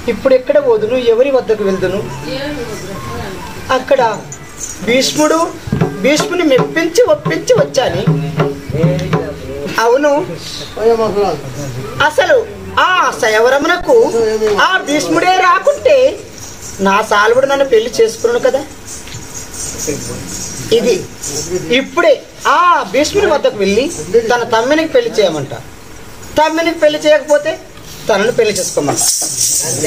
ఇప్పుడు ఎక్కడ పోదును ఎవరి వద్దకు వెళ్దును అక్కడ భీష్ముడు భీష్ముని మెప్పించి ఒప్పించి వచ్చాని అవును అసలు ఆ సయవరమునకు ఆ భీష్ముడే రాకుంటే నా సాల్వుడు నన్ను పెళ్లి చేసుకున్నాను కదా ఇది ఇప్పుడే ఆ భీష్ముని వద్దకు వెళ్ళి తన తమ్మినికి పెళ్లి చేయమంట తమ్మినికి పెళ్లి చేయకపోతే తనను పెళ్లి చేసుకోమంట అంతే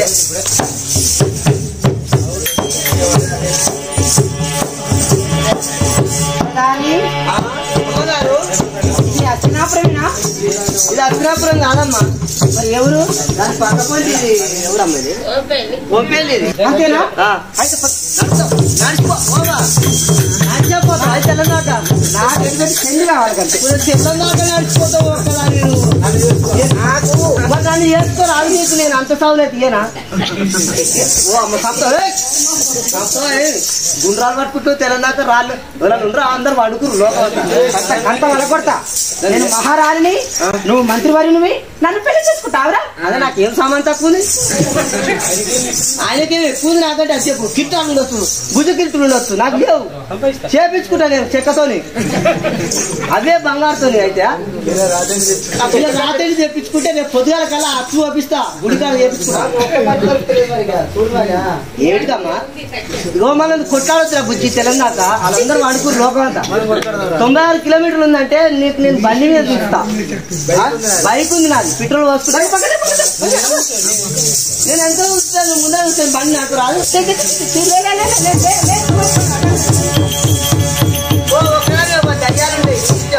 ఇది అచ్చినాపురమేనా ఇది అగ్రాపురం కాదమ్మా మరి ఎవరు దాని పక్క పొంటి ఇది ఎవరమ్మా ఇది ఒప్పేది ఇది అంతేనా ఆ. అయితే ప- నడిచిపో, పోగా. నడిచిపోతా, అది తెల్లదాక. నాకు ఎందుకంటే చెంది కావాలి కంటే ఇప్పుడు తెల్లదాక నడిచిపోతావు ఒక్కదాని నువ్వు. నాకు మరి నన్ను చేసుకోరు అది నీకు నేను అంత సౌలే తీయనా ఓ అమ్మ సప్తా గుండ్రాలు పట్టుకుంటూ తెలంగాణ రాళ్ళు ఎవరైనా ఉండరా అందరు పడుకురు లోపల అంత వలకొడతా నేను మహారాణిని నువ్వు మంత్రివర్యునివి నన్ను పెళ్లి చేసుకుంటావురా అదే నాకు ఏం సామాన్ తక్కువ ఉంది ఆయనకేం ఎక్కువ ఉంది నాకంటే అది చెప్పు కిట్టాలు ఉండొచ్చు భుజ కిట్టులు ఉండొచ్చు నాకు లేవు చేపించుకుంటా నేను చెక్కతోని అవే బంగారుతోని అయితే ఇలా రాత్రి తెప్పించుకుంటే రేపు పొద్దుగాల కల్లా అచ్చు పంపిస్తా గుడికాడ చేపించుకుంటా ఏమిటిదమ్మా ఇగో మనం కొట్టాడొచ్చిన బుజ్జి తెలంగాణ వాళ్ళందరూ వాడుకురు లోకం అంతా తొంభై ఆరు కిలోమీటర్లు ఉందంటే నీకు నేను బండి మీద తీస్తా ఆ? బైక్ ఉంది నాది పెట్రోల్ వస్తుంది నేను ఎంత చూస్తాను ముందే చూస్తాను బండి నాకు రాదు ఓ, ఒకనాడే ఒక దయ్యాలుండే, ఇష్టం.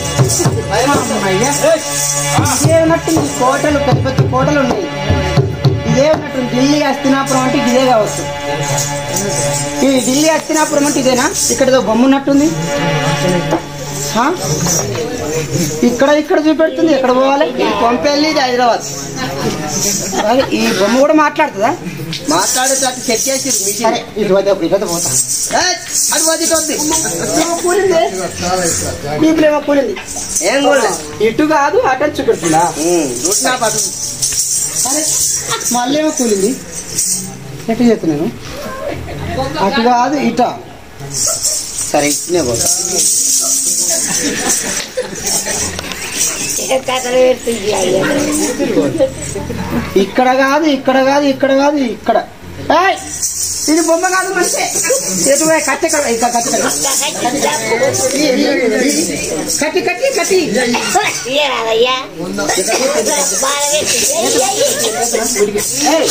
ఇదే ఉన్నట్టుంది కోటలు పెద్ద పెద్ద కోటలు ఉన్నాయి ఇదే ఉన్నట్టుంది ఢిల్లీ హస్తినాపురం అంటే ఇదే కావచ్చు ఈ ఢిల్లీ హస్తినాపురం అంటే ఇదేనా ఇక్కడ ఏదో బొమ్మ ఉన్నట్టుంది ఆ? ఇక్కడ ఇక్కడ చూపెడుతుంది ఎక్కడ పోవాలి ఈ కొంపెల్లి ఇది హైదరాబాద్ అదే, ఈ బొమ్మ కూడా మాట్లాడుతుందా మాట్లాడేటట్టు సెట్ చేసి సరే ఇటు వద్ద ఇటు పోతా అది వదిలి ప్రేమ కూలింది ఈ ప్రేమ కూలింది ఏం కూడా ఇటు కాదు అటు అని చూపెడుతుందా చూసినా పట్టు సరే మళ్ళీ ఏమో కూలింది ఎటు చెప్తా నేను అటు కాదు ఇట సరే ఇట్నే పోతా ఇక్కడ కాదు ఇక్కడ కాదు ఇక్కడ కాదు ఇక్కడ ఏయ్! ఇది బొమ్మ కాదు మంచి ఎటు పోయి కట్టె ఇక్కడ ఇక్కడ కట్టె ఇక్కడ. ఈ, ఈ, ఈ. కట్టి కట్టి కట్టి ఏయ్!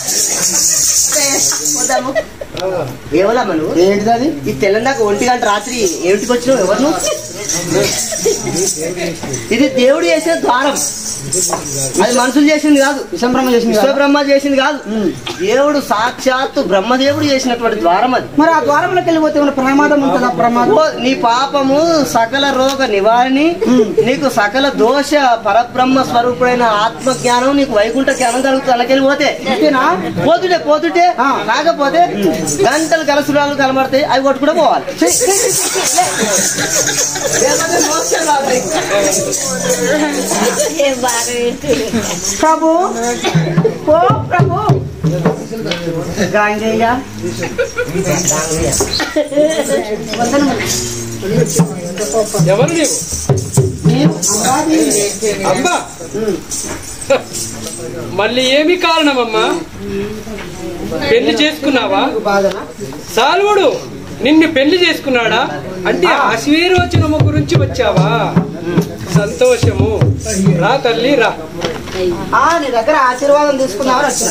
ఏమలమ్మా నువ్వు ఏంటిది అది ఈ తెల్లందాక ఒంటి గంట రాత్రి ఏమిటికి వచ్చినావు ఎవరు నువ్వు? ఇది దేవుడు చేసిన ద్వారం అది మనుషులు చేసింది కాదు విషంబ్రహ్మ చేసింది కదా? విశ్వబ్రహ్మ చేసింది కాదు దేవుడు సాక్షాత్తు బ్రహ్మదేవుడు చేసినటువంటి ద్వారం అది మరి ఆ ద్వారంలోకి వెళ్ళిపోతే ఏమైనా ప్రమాదం ఉంటుందా ప్రమాదం ఓ, నీ పాపము సకల రోగ నివారణి నీకు సకల దోష పరబ్రహ్మ స్వరూపుడైన ఆత్మ జ్ఞానం నీకు వైకుంఠ జ్ఞానం కలుగుతుంది అలాకెళ్ళి పోతే అంతేనా పోతుంటే పోతుంటే ఆ. కాకపోతే గంటలు కలసురాలు కనబడతాయి అవి కొట్టుకుంటే పోవాలి లేకపోతే మోక్షం రాదు. ప్రభు ఓ ప్రభు గాంగేయ వందనములు. ఎవరు నీవు నేను అమ్మాది. అబ్బా మళ్ళీ ఏమి కారణమమ్మా పెళ్లి చేసుకున్నావా నీకు బాధనా సాల్వుడు నిన్ను పెళ్లి చేసుకున్నాడా అంటే ఆశీర్వచనము గురించి వచ్చావా సంతోషము రా తల్లి రా ఆ నీ దగ్గర ఆశీర్వాదం తీసుకుందామని వచ్చిన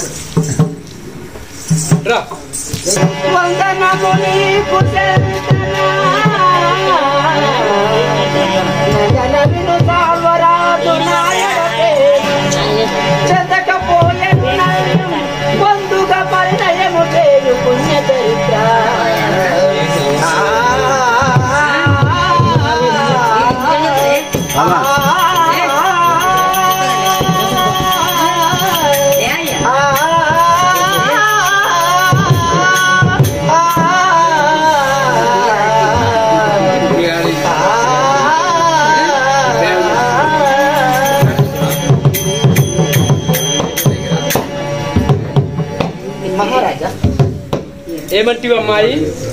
రా వందనము నీకు శంకరా. నయన విను సాల్వరాజు నాయనకే. చెందకపోయే నయనం పొందుగా పరిణయము చేయు పుణ్య చరిత్ర మహారాజా ఏమంటివి అమ్మాయి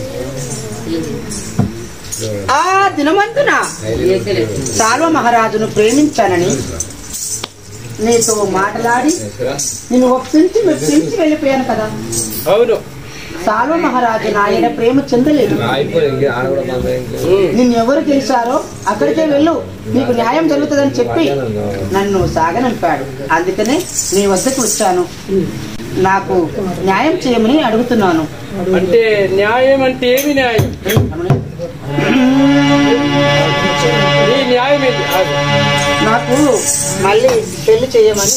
ఆ దినమందున సాల్వ మహారాజును ప్రేమించానని నీతో మాట్లాడి నిన్ను ఒప్పించి మెప్పించి వెళ్ళిపోయాను కదా అవును సాల్వ మహారాజు నాయన ప్రేమ చెందలేదు నిన్ను ఎవరు గెలిచారో అక్కడికే వెళ్ళు నీకు న్యాయం జరుగుతుందని చెప్పి నన్ను సాగనంపాడు అందుకనే నీ వద్దకు వచ్చాను నాకు న్యాయం చేయమని అడుగుతున్నాను అంటే న్యాయం అంటే ఏమి న్యాయం నీ న్యాయం ఏంటి ఆగు. నాకు మళ్ళీ పెళ్లి చేయమని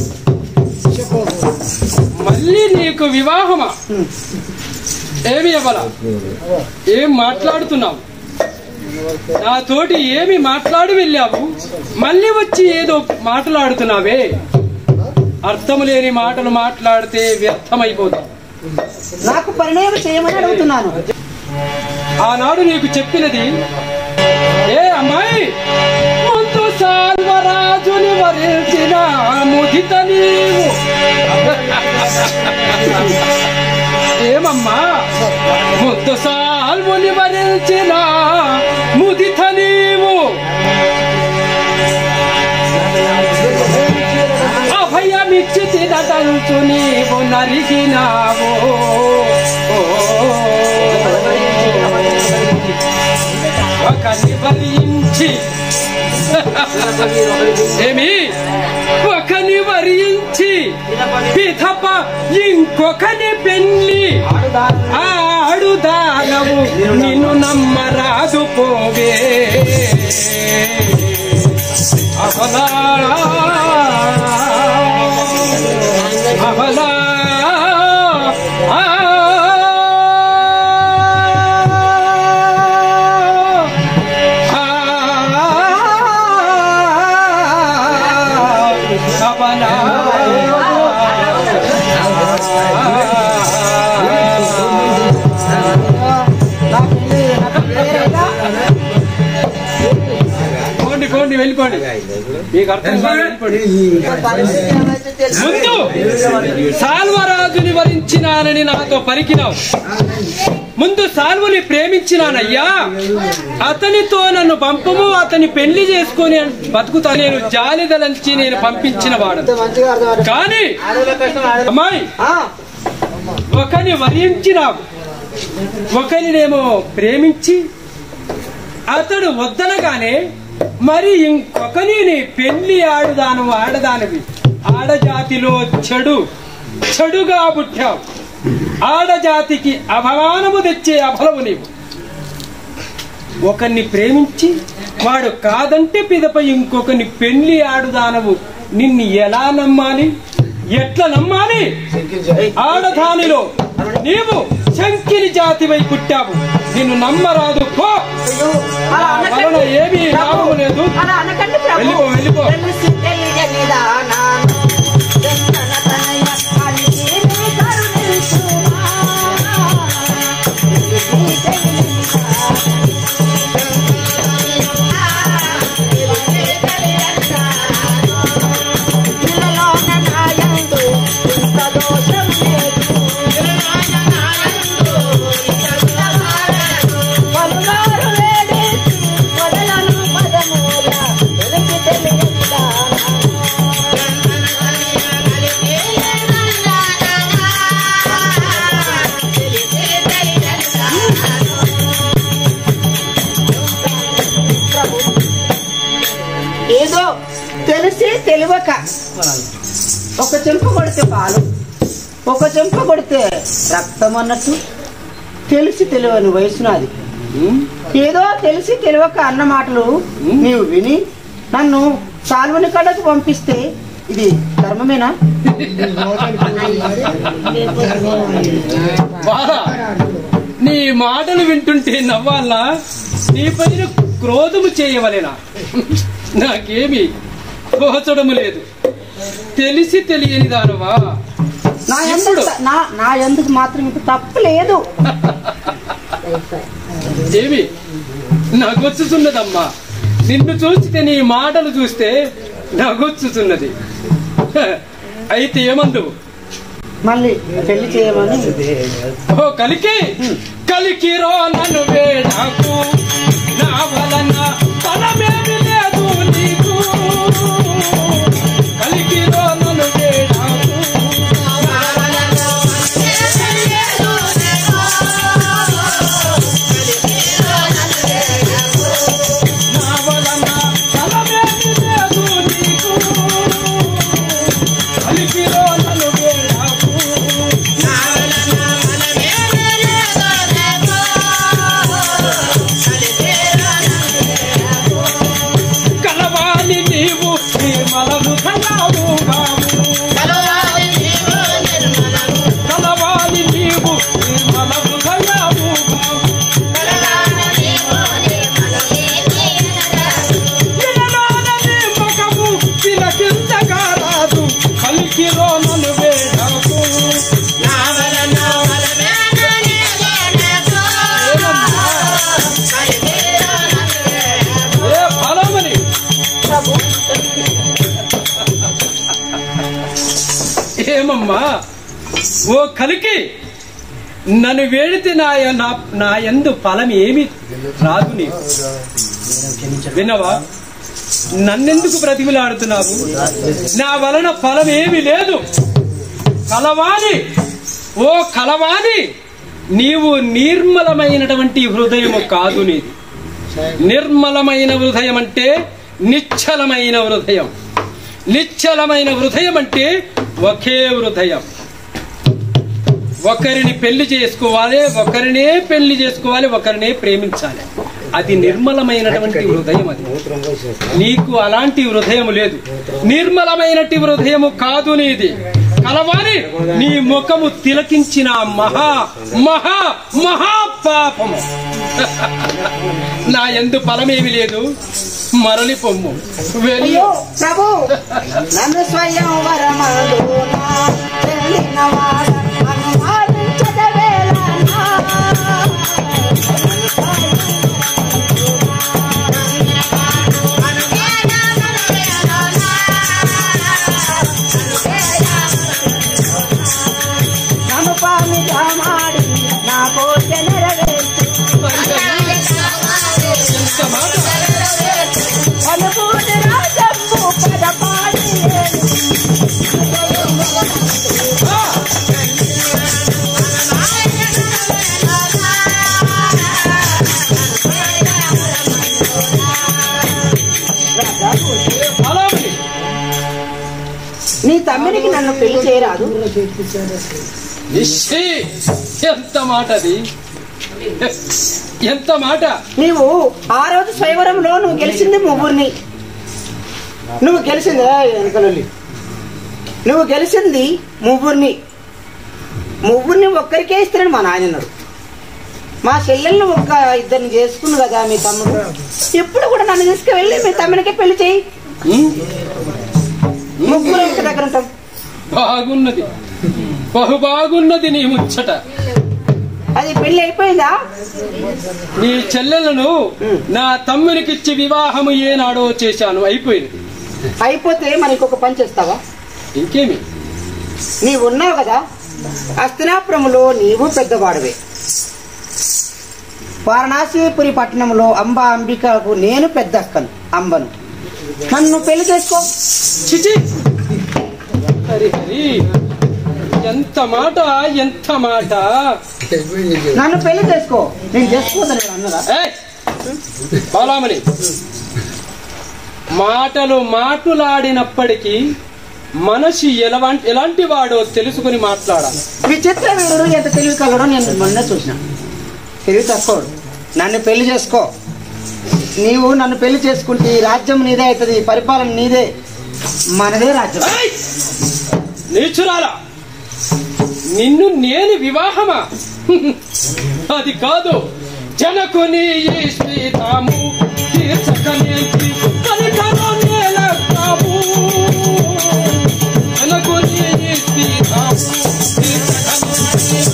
మళ్ళీ నీకు వివాహమా హ్మ్. ఏమి ఇవ్వాల ఏం మాట్లాడుతున్నావు నాతోటి ఏమి మాట్లాడి వెళ్ళావు మళ్ళీ వచ్చి ఏదో మాట్లాడుతున్నావే అర్థం లేని మాటలు మాట్లాడితే వ్యర్థమైపోతావు నాకు పరిణయం చేయమని అడుగుతున్నాను ఆనాడు నీకు చెప్పినది ఏ అమ్మాయి ముందు సాల్వరాజుని వరించిన ముదిత నీవు ఏమమ్మా ముందు సాల్వుని వరించిన ముదిత నీవు అభయమిచ్చి తినదలుచు నీవు నరిగినావు ఒకని వరించి ఏమి ఒకని వరించి పిథప ఇంకొకని పెళ్లి ఆడుదానవు నిన్ను నమ్మరాదు పోవే అవలా అవలా నా పెళ్లి నాకు పేరైనా పోండి పోండి వెళ్ళిపోండి మీకు అర్థం కాదు వెళ్ళిపోండి పరిస్థితి ఏమైతే తెలుసు. ముందు సాల్వరాజుని వరించినానని నాతో పలికినావు ముందు సాల్వుని ప్రేమించినానయ్యా అతనితో నన్ను పంపము అతని పెళ్లి చేసుకొని బతుకుతా నేను జాలిదలంచి నేను పంపించిన వాడు మంచిగా అర్థం కానీ ఆడవాళ్ళ కష్టం ఆడ అమ్మాయి ఆ, ఒకని వరించినావు ఒకరినేమో ప్రేమించి అతడు వద్దనగానే మరి ఇంకొకని నీ పెళ్లి ఆడుదాను ఆడదానివి ఆడజాతిలో చెడు చెడుగా పుట్టావు ఆడజాతికి అవమానము తెచ్చే అభలవు నీవు ఒకరిని ప్రేమించి వాడు కాదంటే పిదపై ఇంకొకరిని పెళ్లి ఆడుదానవు నిన్ను ఎలా నమ్మాలి ఎట్లా నమ్మాలి ఆడదానిలో నీవు శంకిని జాతివై పుట్టావు నిన్ను నమ్మరాదు పో అయ్యో, అలా నా అనకండి. వలన ఏమీ లాభము లేదు అలా అనకండి ప్రభు. వెళ్ళిపో, వెళ్ళిపో. తెలిసి తెలియని దానాను, వెంకన్న తనయ కలిసి నీ కరుణించుమా. తెలిసి తెలియని దానాను. ఇళ్ళలోన నాయందు ఇంత దోషం లేదు. పలుమారు వేడేసి మొదలను పదమూల వెలికి తెలియని దానాను. ఏదో తెలిసి తెలియక ఒక చెంప కొడితే పాలు ఒక చెంప కొడితే రక్తం అన్నట్టు తెలిసి తెలియని వయసు నాది ఏదో తెలిసి తెలియక అన్న మాటలు నీవు విని నన్ను సాల్వని కడకు పంపిస్తే ఇది ధర్మమేనా బాధ నీ మాటలు వింటుంటే నవ్వాలా నీ పైన క్రోధము చేయవలెనా నాకేమి తోచడము లేదు తెలిసి తెలియని దానవా నా ఎందుకు ఇప్పుడు? నా నా ఎందుకు మాత్రం ఇంత తప్పు లేదు ఏమి నగొచ్చుతున్నదమ్మా నిన్ను చూస్తే నీ మాటలు చూస్తే నగొచ్చుతున్నది హ, అయితే ఏమందు మళ్ళీ పెళ్లి చేయమని ఓ కలికి కలికిరో నన్ను వేడాకు నా వలన ఫలమేమి లేదు నీకు కలికిరో నన్ను వేడాకు నా వలన ఫలమేమి లేదు నీకు కలికిరో నన్ను వేడాకు కలవాని నీవు నిర్మలను కలావు కావు కలవాని నీవు నిర్మలను కలావు కావు వినరానని ముఖము తిలకించగా రాదు కలికిరో నన్ను వేడకు ఏ ఫలమని ఏమమ్మా ఓ కలికి నన్ను వేడితే నా నా నా ఎందు ఫలం ఏమి రాదు నీకు వినవా నన్నెందుకు బ్రతిమిలాడుతున్నావు నా వలన ఫలం ఏమి లేదు కలవాని ఓ కలవాని నీవు నిర్మలమైనటువంటి హృదయము కాదు నీది నిర్మలమైన హృదయం అంటే నిశ్చలమైన హృదయం నిశ్చలమైన హృదయం అంటే ఒకే హృదయం ఒకరిని పెళ్లి చేసుకోవాలి ఒకరినే పెళ్లి చేసుకోవాలి ఒకరినే ప్రేమించాలి అది నిర్మలమైనటువంటి హృదయం అది నీకు అలాంటి హృదయం లేదు నిర్మలమైనటి హృదయము కాదు నీది కలవాని నీ ముఖము తిలకించిన మహా మహా మహా పాపము నా ఎందు ఫలమేమి లేదు మరలి పొమ్ము వెళ్ళి అయ్యో ప్రభు నన్ను స్వయం వరమలోనా వెళ్ళిన వాడను అనుమానించదవేళనా. నన్ను పామిగా మాడి నా కోరిక నెరవేర్చు ఎంత మాట అనుభూతి రాజమ్ము పదపాడి ఫలమని నీ తమ్మునికి నన్ను పెళ్లి చేయరాదు ఇష్షీ! ఎంత మాట అది ఎంత మాట నీవు ఆ రోజు స్వయంవరంలో నువ్వు గెలిచింది ముగ్గురిని నువ్వు గెలిచింది ఏయ్, వెనకలొల్లి. నువ్వు గెలిచింది ముగ్గురిని ముగ్గురిని ఒక్కరికే ఇస్తున్నాడు మా నాయన అన్నాడు మా చెల్లెల్ని ఒక్క ఇద్దరిని చేసుకుంది కదా మీ తమ్ముడు ఎప్పుడు కూడా నన్ను తీసుకువెళ్ళి మీ తమ్మునికే పెళ్లి చేయి ఉం? ముగ్గురు ఒక దగ్గర ఉంటాం బాగున్నది బహు బాగున్నది నీ ముచ్చట అది పెళ్లి అయిపోయిందా నీ చెల్లెలను నా తమ్మునికిచ్చి వివాహము ఏనాడో చేశాను అయిపోయింది అయిపోతే మరి ఇంకొక పని చేస్తావా ఇంకేమి నీవు ఉన్నావు కదా హస్తినాపురములో నీవు పెద్దవాడివే వారణాసిపురి పట్టణంలో అంబ అంబికకు నేను పెద్దక్కను అంబను నన్ను పెళ్లి చేసుకో చిచి హరి హరి ఎంత మాట ఎంత మాట నన్ను పెళ్లి చేసుకో నేను చేసుకోదని అన్నదా ఏయ్! బాలామణి మాటలు మాటులాడినప్పటికీ మనిషి ఎలవం ఎలాంటి వాడో తెలుసుకుని మాట్లాడాలి విచిత్ర వీరుడు ఎంత తెలివి కలడో నేను మొన్న చూసిన తెలివి తక్కువడు నన్ను పెళ్లి చేసుకో నీవు నన్ను పెళ్లి చేసుకుంటే ఈ రాజ్యం నీదే అవుతుంది ఈ పరిపాలన నీదే మనదే రాజ్యం ఏయ్! నీచురాలా నిన్ను నేను వివాహమా అది కాదు జనకుని ఈ శ్రీరాము తీర్చకనేంటి కనికరో నేలకాము జనకుని ఈ శ్రీరాము తీర్చకనేంటి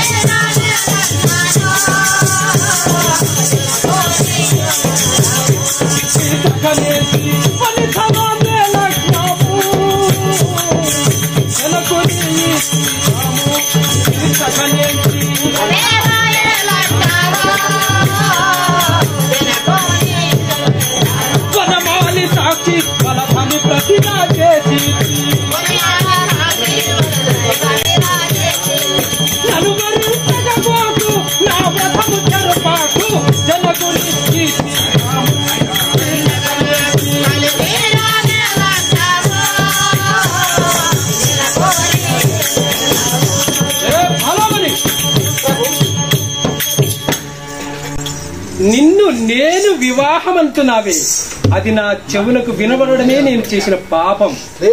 తీర్చకనేంటి కనికరో నేలకాము జనకుని ఈ శ్రీరాము సకలేంటి వనమాలి సాక్షి బలమని ప్రతిగా చేసి నలుగురు నా వ్రతము జరపాకు జనకుని ఫలమని నిన్ను నేను వివాహం అంటున్నావే అది నా చెవులకు వినబడమే నేను చేసిన పాపం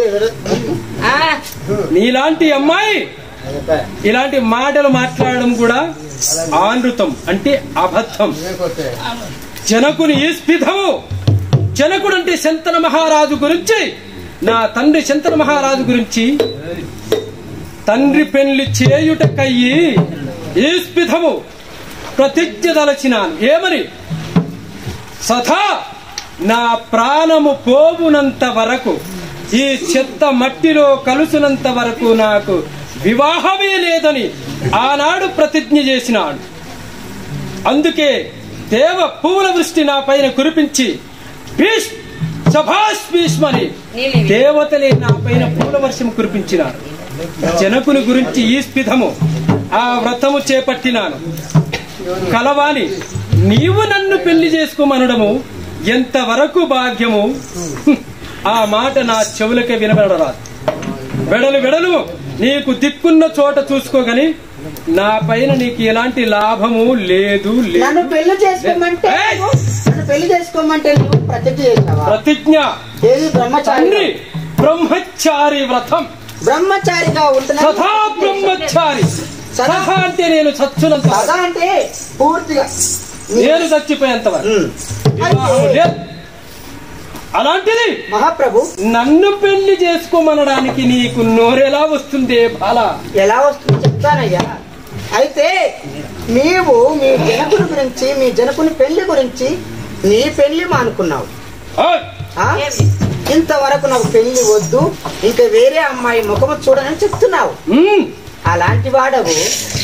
నీలాంటి అమ్మాయి ఇలాంటి మాటలు మాట్లాడడం కూడా ఆనృతం అంటే అబద్ధం జనకుని ఈ స్పిధము జనకుడు అంటే శంతన మహారాజు గురించి నా తండ్రి శంతన మహారాజు గురించి తండ్రి పెళ్లి చేయుటకయ్యి ఈ స్పిధము ప్రతిజ్ఞ దలచినాను ఏమని సథా నా ప్రాణము పోవునంత వరకు ఈ చెత్త మట్టిలో కలుసునంత వరకు నాకు వివాహమే లేదని ఆనాడు ప్రతిజ్ఞ చేసినాడు అందుకే దేవ పూల వృష్టి నా పైన కురిపించి భీష్ సభాష్ భీష్మని దేవతలే నా పైన పూల వర్షం కురిపించినారు జనకుని గురించి ఈ స్పిధము ఆ వ్రతము చేపట్టినాను కలవాని నీవు నన్ను పెళ్లి చేసుకోమనడము ఎంతవరకు భాగ్యము హ్మ్. ఆ మాట నా చెవులకే వినబడరాదు వెడలు వెడలు నీకు దిక్కున్న చోట చూసుకోగని నా పైన నీకు ఎలాంటి లాభము లేదు నన్ను లేదు పెళ్లి చేసుకోమంటే ఏయ్! నువ్వు- నన్ను పెళ్లి చేసుకోమంటే నువ్వు ప్రతిజ్ఞ చేసావా ప్రతిజ్ఞ ఏది బ్రహ్మచారి తండ్రి బ్రహ్మచారి వ్రతం బ్రహ్మచారిగా ఉంటున్నా సదా బ్రహ్మచారి సదా సదా అంటే నేను చచ్చునంత వరకు. సదా అంటే పూర్తిగా నీ- నేను చచ్చిపోయేంత వరకు ఉమ్. వివాహం అయితే లేదు. అలాంటిది మహాప్రభు నన్ను పెళ్లి చేసుకోమనడానికి నీకు నోరెలా వస్తుందే బాల ఎలా వస్తుందో చెప్తానయ్యా అయితే నీవు మీ జనకుని గురించి మీ జనకుని పెళ్లి గురించి నీ పెళ్లి మానుకున్నావు ఓయ్! ఆ? ఇంతవరకు నాకు పెళ్లి వద్దు ఇంకా వేరే అమ్మాయి ముఖము చూడనని చెప్తున్నావు ఉమ్, అలాంటి వాడవు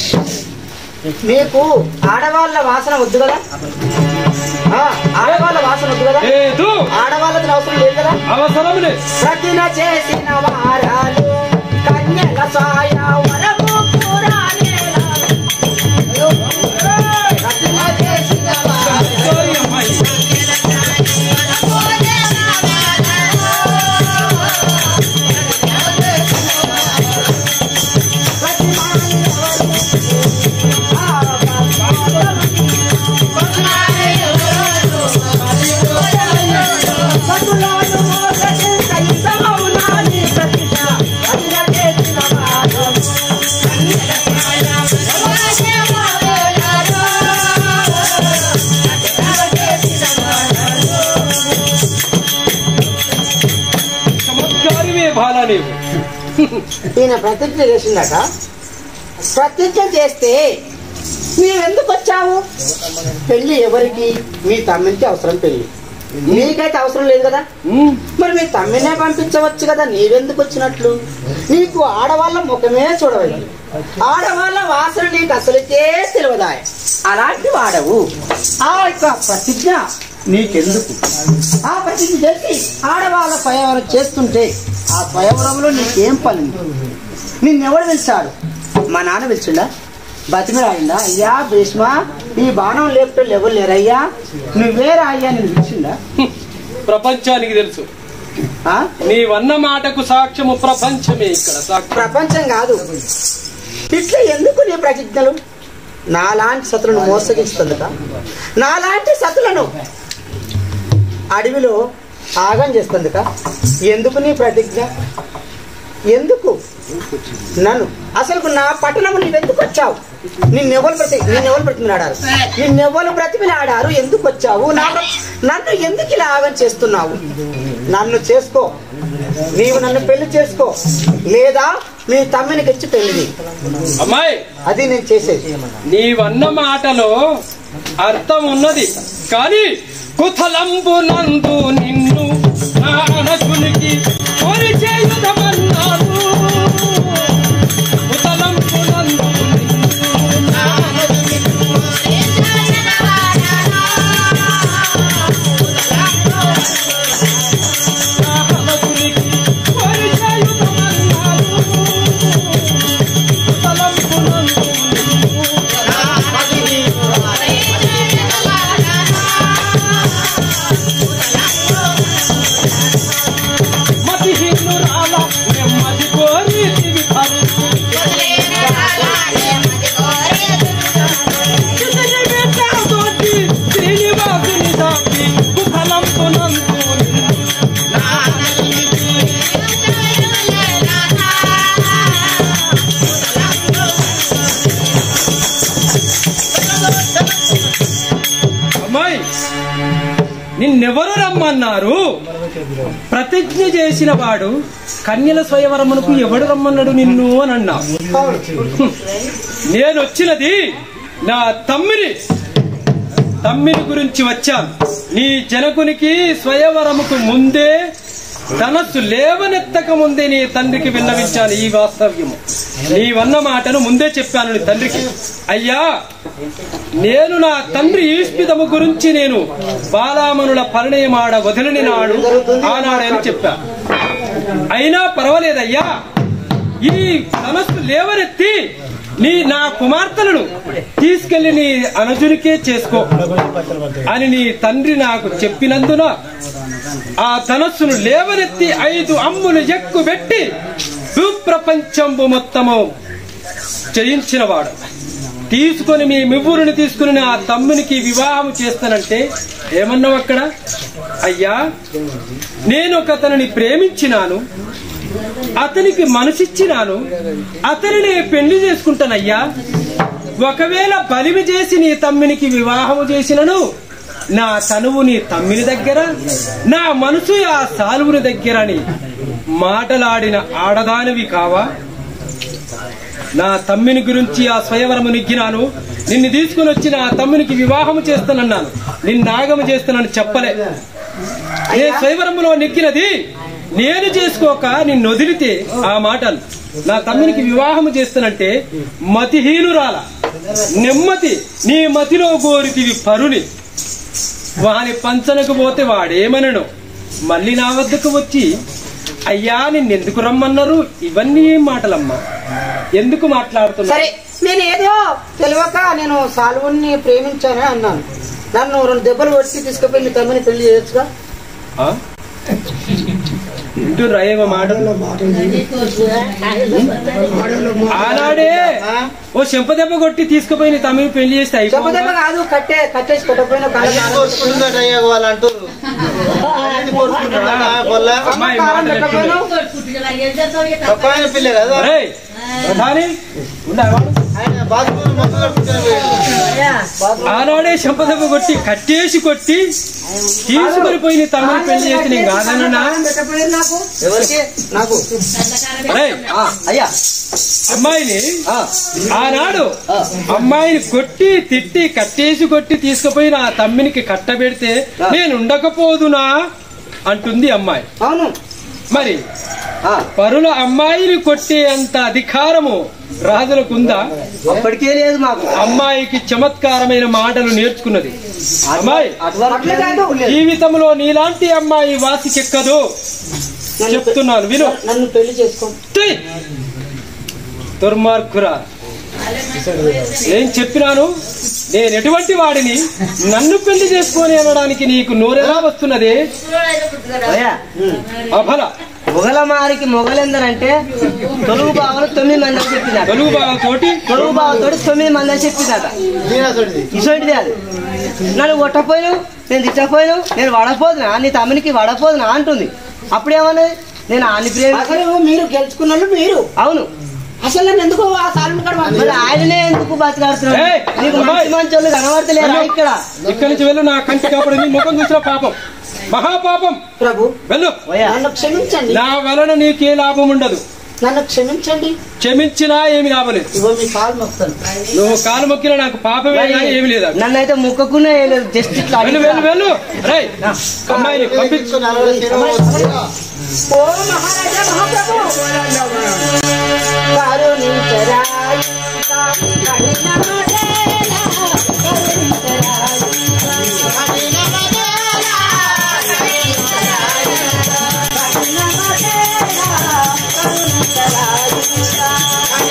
నీకు ఆడవాళ్ళ వాసన వద్దు కదా ఆ, ఆడవాళ్ళ వాసన వద్దు కదా లేదు ఆడవాళ్ళకి అవసరం లేదు కదా అవసరం లేదు ప్రతిన చేసిన వారాలు కన్యల సాయ వరము పురాణేల. ప్రతిన చేసిన వారాలు సారీ అమ్మాయి. చమత్కారివే బాల నీవు ఈయన ప్రతిజ్ఞ చేసిందట ప్రతిజ్ఞ చేస్తే నీవెందుకు వచ్చావు పెళ్లి ఎవరికి మీ తమ్మినికి అవసరం పెళ్లి నీకైతే అవసరం లేదు కదా ఉమ్, మరి మీ తమ్మినే పంపించవచ్చు కదా నీవెందుకు వచ్చినట్లు నీకు ఆడవాళ్ళ ముఖమే చూడవచ్చు ఆడవాళ్ళ వాసన నీకు అసలుకే తెలియదా అలాంటి వాడవు ఆ యొక్క ప్రతిజ్ఞ నీకెందుకు ఆ ప్రతిజ్ఞ చేసి ఆడవాళ్ళ స్వయంవరం చేస్తుంటే ఆ స్వయంవరంలో నీకేం పని నిన్నెవడు పిలిచాడు మా నాన్న పిలిచిండా బతిమిరాయిందా అయ్యా భీష్మ ఈ బాణం లేపుటోళ్ళు ఎవరు లేరయ్యా నువ్వే రాయ్యా నేను పిలిచిండా ప్రపంచానికి తెలుసు ఆ? నీవన్న మాటకు సాక్ష్యము ప్రపంచమే ఇక్కడ సాక్ష్యం ప్రపంచం కాదు ఇట్లా ఎందుకు నీ ప్రతిజ్ఞలు నాలాంటి సతులను మోసగిస్తుందట నాలాంటి సతులను అడవిలో ఆగం చేస్తుందట ఎందుకు నీ ప్రతిజ్ఞ ఎందుకు నన్ను అసలు నా పట్టణము నీవెందుకు వచ్చావు నిన్నెవరు ప్రతి నిన్నెవరు బ్రతిమిలాడారు నిన్నెవరు బ్రతిమిలాడారు ఎందుకు వచ్చావు నా నన్ను ఎందుకు ఇలా ఆగం చేస్తున్నావు నన్ను చేసుకో నీవు నన్ను పెళ్లి చేసుకో లేదా మీ తమ్మినికి ఇచ్చి పెళ్లి చేయి. అమ్మాయి అది నేను చేసేది నీవన్న మాటలో అర్థం ఉన్నది కానీ కుతలంబు నందు నిన్ను నానకునికి పరిచయుధమన్నాను కుతలంబు నందు నిన్ను నిన్నెవరు రమ్మన్నారు ప్రతిజ్ఞ చేసిన వాడు కన్యల స్వయవరమునకు ఎవడు రమ్మన్నాడు నిన్ను అని అన్నా నేను వచ్చినది నా తమ్మిని తమ్మిని గురించి వచ్చాను నీ జనకునికి స్వయవరముకు ముందే ధనస్సు లేవనెత్తక ముందే నీ తండ్రికి విన్నవించాను ఈ వాస్తవ్యము నీవన్న మాటను ముందే చెప్పాను నీ తండ్రికి అయ్యా నేను నా తండ్రి ఈస్పితము గురించి నేను బాలామనుల పరిణయమాడ వదిలిని నాడు ఆనాడని చెప్పా అయినా పర్వాలేదయ్యా ఈ ధనస్సు లేవనెత్తి నీ నా కుమార్తెలను తీసుకెళ్లి నీ అనుజునికే చేసుకో అని నీ తండ్రి నాకు చెప్పినందున ఆ ధనస్సును లేవనెత్తి ఐదు అమ్ములు ఎక్కుబెట్టి భూప్రపంచంబు మొత్తము జయించినవాడు తీసుకొని మీ మివ్వురుని తీసుకుని నా తమ్మునికి వివాహం చేస్తానంటే ఏమన్నావు అక్కడ అయ్యా నేను ఒక అతనిని ప్రేమించినాను అతనికి మనసిచ్చినాను అతనిని పెళ్లి చేసుకుంటానయ్యా ఒకవేళ బలిమి చేసి నీ తమ్మినికి వివాహము చేసినను నా తనువు నీ తమ్మిని దగ్గర నా మనసు ఆ సాలువుని దగ్గర అని మాటలాడిన ఆడదానివి కావా నా తమ్మిని గురించి ఆ స్వయవరము నిగ్గినాను నిన్ను తీసుకుని వచ్చి నా తమ్మునికి వివాహము చేస్తానన్నాను నిన్ను నాగము చేస్తానని చెప్పలే ఏ స్వయవరములో నెక్కినది నేను చేసుకోక నిన్ను వదిలితే ఆ మాటలు నా తమ్మునికి వివాహము చేస్తానంటే మతిహీనురాల నెమ్మది నీ మతిలో గోరితివి పరుని వాని పంచనకు పోతే వాడేమనను మళ్ళీ నా వద్దకు వచ్చి అయ్యా నిన్నెందుకు రమ్మన్నారు ఇవన్నీ ఏం మాటలమ్మా ఎందుకు మాట్లాడుతున్నా సరే నేను ఏదో తెలియక నేను సాల్వుని ప్రేమించాను అన్నాను నన్ను రెండు దెబ్బలు కొట్టి తీసుకుపోయి తమ్మిని పెళ్లి చేయొచ్చుగా ఆ? వింటుర్రా ఏమో మాట ఆనాడే ఓ చెంపదెబ్బ కొట్టి తీసుకుపోయి నీ తమ్మిని పెళ్లి చేస్తే చెప్పదెబ్బ అయిపోతుందా? కాదు కట్టే కట్టేసి కొట్టపోయిన కొట్టుకుంటుందట అయ్యా వాళ్ళు అంటారు అన్నిటి కొట్టుకుంటాడా? పొల్ల? అమ్మాయి మాట ఎట్లుంది? తప్ప ఆయన పిల్ల కదా ఒరేయ్, ప్రధాని ఉన్నావా వాడు? ఆయన బాత్రూమ్ మొత్తం కట్టుకుంటాడు వీడు. ఆనాడే చెంపదెబ్బ కొట్టి కట్టేసి కొట్టి తీసుకొని పోయి నీ తమ్ముని పెళ్లి చేసి నేను కాదన్నా పెట్టపోయింది నాకు ఎవరికి నాకు ఒరేయ్, ఆ, అయ్యా అమ్మాయిని ఆ, ఆనాడు అమ్మాయిని కొట్టి తిట్టి కట్టేసి కొట్టి తీసుకుపోయి నా తమ్మినికి కట్టబెడితే నేను ఉండకపోదునా అంటుంది అమ్మాయి అవును మరి ఆ, పరుల అమ్మాయిని కొట్టే అంత అధికారము రాజులకుందా అప్పటికే లేదు మాకు అమ్మాయికి చమత్కారమైన మాటలు నేర్చుకున్నది అమ్మాయి అటువరకు అట్లా కాదు. జీవితంలో నీలాంటి అమ్మాయి వాసికెక్కదు చెప్తున్నాను విను నన్ను పెళ్లి చేసుకో తుయ్. దుర్మార్గురా ఏం చెప్పినాను నేను ఎటువంటి వాడిని నన్ను పెళ్లి చేసుకొని అనడానికి నీకు నోరెలా వస్తున్నది అయ్యా అభల మొగలమారికి మొగలెందరంటే తొలుగు బావలు తొమ్మిది మంది అని చెప్పిందట తెలుగు బావతోటి తొలుగు బావతోటి తొమ్మిది మంది అని చెప్పిందట ఇసోటిది అది నన్ను కొట్టపోయినావు నేను తిట్టపోయినావు నేను వడపోదునా నీ తమ్మునికి వడపోదునా అంటుంది అప్పుడేమన్నది నేను ఆని ప్రేమ అసలు మీరు గెలుచుకున్న వాళ్ళు మీరు అవును అసలు నన్ను ఎందుకు ఆ సాల్వుని కాడ మరి పంపించారు? ఆయననే ఎందుకు బతికాడుతున్నాడు ఏయ్, నీకు అమ్మాయి. మంచి మంచి వాళ్ళు కనబడతలేరా ఇక్కడ ఇక్కడి నుంచి వెళ్ళు నా కంటి కాపడి నీ ముఖం చూసిన పాపం మహాపాపం ప్రభు వెళ్ళు ఓయా నన్ను క్షమించండి నా వలన నీకే లాభం ఉండదు నన్ను క్షమించండి క్షమించినా ఏమి లాభం లేదు ఇగో మీ కాలు మొత్తం నువ్వు కాలు మొక్కినా నాకు పాపమే కానీ ఏమి లేదు నన్ను అయితే ముక్కకునే వేయలేదు జస్ట్ ఇట్లా వెళ్ళు వెళ్ళు వెళ్ళు రై అమ్మాయిని పంపించు ఓ మహారాజా మహాప్రభు కరుణించరాయి కరుణమదేలా, కరుణించరాయి. కరుణమదేలా, కరుణించరాయి.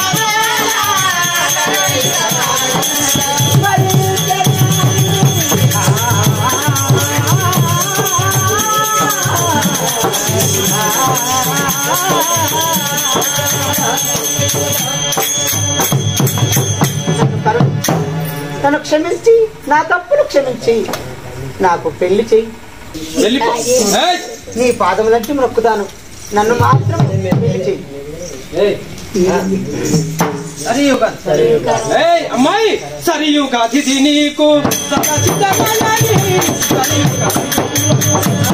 నన్ను క్షమించి నా తప్పులు క్షమించి నాకు పెళ్లి చెయ్యి వెళ్ళిపో ఏయ్! నీ పాదములంటే మొక్కుతాను నన్ను మాత్రం పెళ్లి చెయ్యి ఏయ్! ఏయ్ అమ్మాయి సరియు గతిథి నీకు సరసిద్ధమలని సరియు గతిథి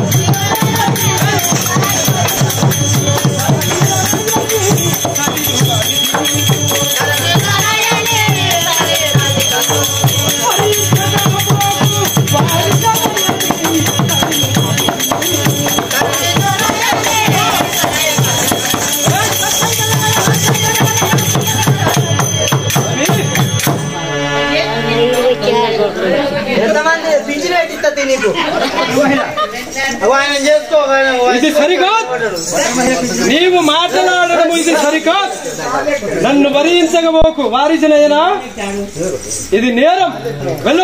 ఎంతమంది పింఛన్ పెట్టిస్తుంది నీకు అగో ఆయన చేసుకో ఆయన ఇది సరికాదు నీవు మాట్లాడడం ఇది సరికాదు నన్ను వరించకపోకు వారిసినైనా ఇది నేరం వెళ్ళు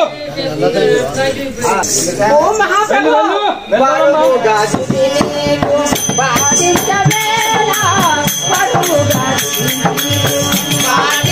ఓ మహాప్రభు వెళ్ళు వెళ్ళు బాధించవేళ పరువుగా